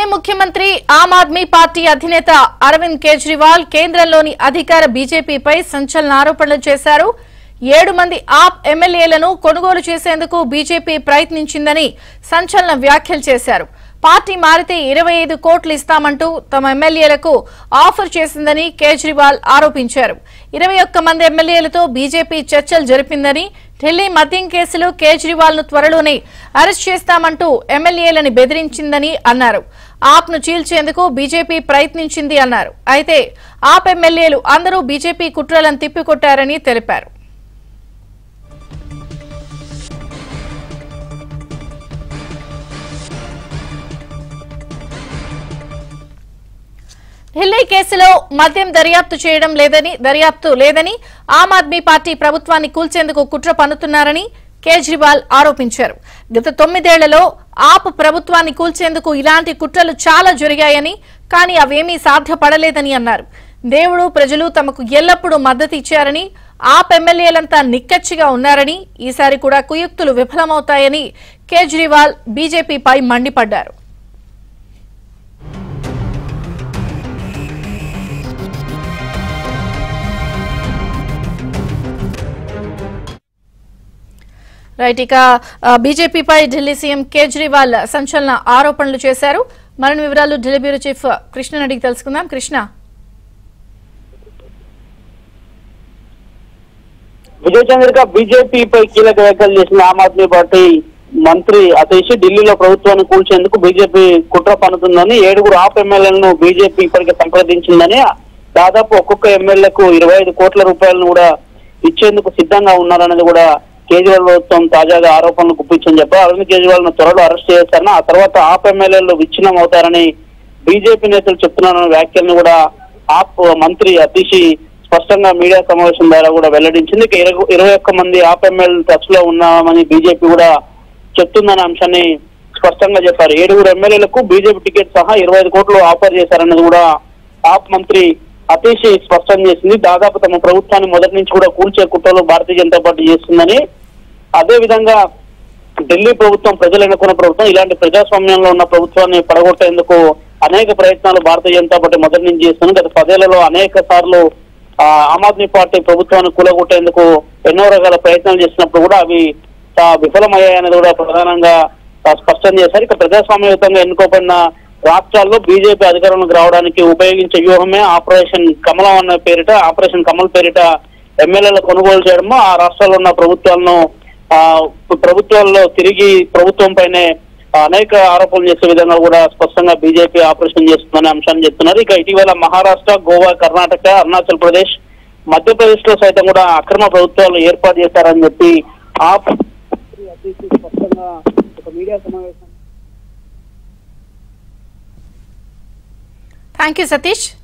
ముఖ్యమంత్రి ఆమ్ ఆద్మీ పార్టీ అధినేత అరవింద్ కేజ్రీవాల్ కేంద్రంలోని అధికార బీజేపీపై సంచలన ఆరోపణలు చేశారు ఏడు మంది ఆప్ ఎమ్మెల్యేలను కొనుగోలు చేసేందుకు బీజేపీ ప్రయత్నించిందని సంచలన వ్యాఖ్యలు చేశారు పార్టీ మారితే ఇరవై ఐదు కోట్లు ఇస్తామంటూ తమ ఎమ్మెల్యేలకు ఆఫర్ చేసిందని కేజ్రీవాల్ ఆరోపించారు ఇరవై ఒక్క మంది ఎమ్మెల్యేలతో బీజేపీ చర్చలు జరిపిందని ఢిల్లీ మద్యం కేసులో కేజ్రీవాల్ ను త్వరలోనే అరెస్ట్ చేస్తామంటూ ఎమ్మెల్యేలని బెదిరించిందని అన్నారు ఆప్ ను చీల్చేందుకు బీజేపీ ప్రయత్నించింది అన్నారు అయితే ఆప్ ఎమ్మెల్యేలు అందరూ బీజేపీ కుట్రలను తిప్పికొట్టారని తెలిపారు ఢిల్లీ కేసులో మద్యం దర్యాప్తు చేయడం లేదని దర్యాప్తు లేదని ఆమ్ ఆద్మీ పార్టీ ప్రభుత్వాన్ని కూల్చేందుకు కుట్ర పన్నుతున్నారని కేజ్రీవాల్ ఆరోపించారు గత తొమ్మిదేళ్లలో ఆప్ ప్రభుత్వాన్ని కూల్చేందుకు ఇలాంటి కుట్రలు చాలా జరిగాయని కానీ అవేమీ సాధ్యపడలేదని అన్నారు దేవుడు ప్రజలు తమకు ఎల్లప్పుడూ మద్దతు ఇచ్చారని ఆప్ ఎమ్మెల్యేలంతా నిక్కచ్చిగా ఉన్నారని ఈసారి కూడా కుయుక్తులు విఫలమవుతాయని కేజ్రీవాల్ బీజేపీపై మండిపడ్డారు రైట్ ఇక ఆ, బీజేపీపై ఢిల్లీ సీఎం కేజ్రీవాల్ సంచలన ఆరోపణలు చేశారు మరిన్ని వివరాలు ఢిల్లీ బ్యూరో చీఫ్ కృష్ణ అడిగి తెలుసుకుందాం కృష్ణ విజయ్ చంద్రిక బీజేపీపై కీలక వ్యాఖ్యలు చేసిన ఆమ్ ఆద్మీ పార్టీ మంత్రి అతీష్ ఢిల్లీలో ప్రభుత్వాన్ని కూల్చేందుకు బీజేపీ కుట్ర పన్నుతుందని ఏడుగురు ఆప్ ఎమ్మెల్యేలను బీజేపీ ఇప్పటికే సంప్రదించిందని దాదాపు ఒక్కొక్క ఎమ్మెల్యేకు ఇరవై ఐదు కోట్ల రూపాయలను కూడా ఇచ్చేందుకు సిద్ధంగా ఉన్నారనేది కూడా కేజ్రీవాల్ ప్రభుత్వం తాజాగా ఆరోపణలు గుప్పించని చెప్పారు అరవింద్ కేజ్రీవాల్ ను త్వరలో అరెస్ట్ చేస్తారని ఆ తర్వాత ఆప్ ఎమ్మెల్యేలు విచ్ఛిన్నం అవుతారని బీజేపీ నేతలు చెప్తున్నారన్న వ్యాఖ్యలను కూడా ఆప్ మంత్రి అతీషి స్పష్టంగా మీడియా సమావేశం ద్వారా కూడా వెల్లడించింది ఇక ఇరవై ఇరవై ఒక్క మంది ఆప్ ఎమ్మెల్యే టచ్ లో ఉన్నామని బీజేపీ కూడా చెప్తుందనే అంశాన్ని స్పష్టంగా చెప్పారు ఏడుగురు ఎమ్మెల్యేలకు బీజేపీ టికెట్ సహా ఇరవై ఐదు కోట్లు ఆఫర్ చేశారన్నది కూడా ఆప్ మంత్రి అతీష్ స్పష్టం చేసింది దాదాపు తమ ప్రభుత్వాన్ని మొదటి నుంచి కూడా కూల్చే కుట్రలు భారతీయ జనతా పార్టీ చేస్తుందని అదే విధంగా ఢిల్లీ ప్రభుత్వం ప్రజలు ఎన్నుకున్న ప్రభుత్వం ఇలాంటి ప్రజాస్వామ్యంలో ఉన్న ప్రభుత్వాన్ని పడగొట్టేందుకు అనేక ప్రయత్నాలు భారతీయ జనతా పార్టీ మొదటి నుంచి చేస్తుంది గత పదేళ్లలో అనేక సార్లు ఆ, ఆమ్ ఆద్మీ పార్టీ ప్రభుత్వాన్ని కూలగొట్టేందుకు ఎన్నో రకాల ప్రయత్నాలు చేసినప్పుడు కూడా అవి ఆ, విఫలమయ్యాయనేది కూడా ప్రధానంగా ఆ, స్పష్టం చేశారు ఇక ప్రజాస్వామ్యయుతంగా ఎన్నుకోబడిన రాష్ట్రాల్లో బీజేపీ అధికారంలోకి రావడానికి ఉపయోగించే వ్యూహమే ఆపరేషన్ కమలం అన్న పేరిట ఆపరేషన్ కమల్ పేరిట ఎమ్మెల్యేల కొనుగోలు చేయడము ఆ రాష్ట్రాల్లో ఉన్న ప్రభుత్వాలను ఆ ప్రభుత్వాల్లో తిరిగి ప్రభుత్వం పైనే అనేక ఆరోపణలు చేసే విధంగా కూడా స్పష్టంగా బీజేపీ ఆపరేషన్ చేస్తుందనే అంశాన్ని చెప్తున్నారు ఇక ఇటీవల మహారాష్ట్ర గోవా కర్ణాటక అరుణాచల్ ప్రదేశ్ మధ్యప్రదేశ్ లో సైతం కూడా అక్రమ ప్రభుత్వాలు ఏర్పాటు చేశారని చెప్పి ఆ స్పష్టంగా ఒక మీడియా సమావేశం థ్యాంక్ యూ సతీష్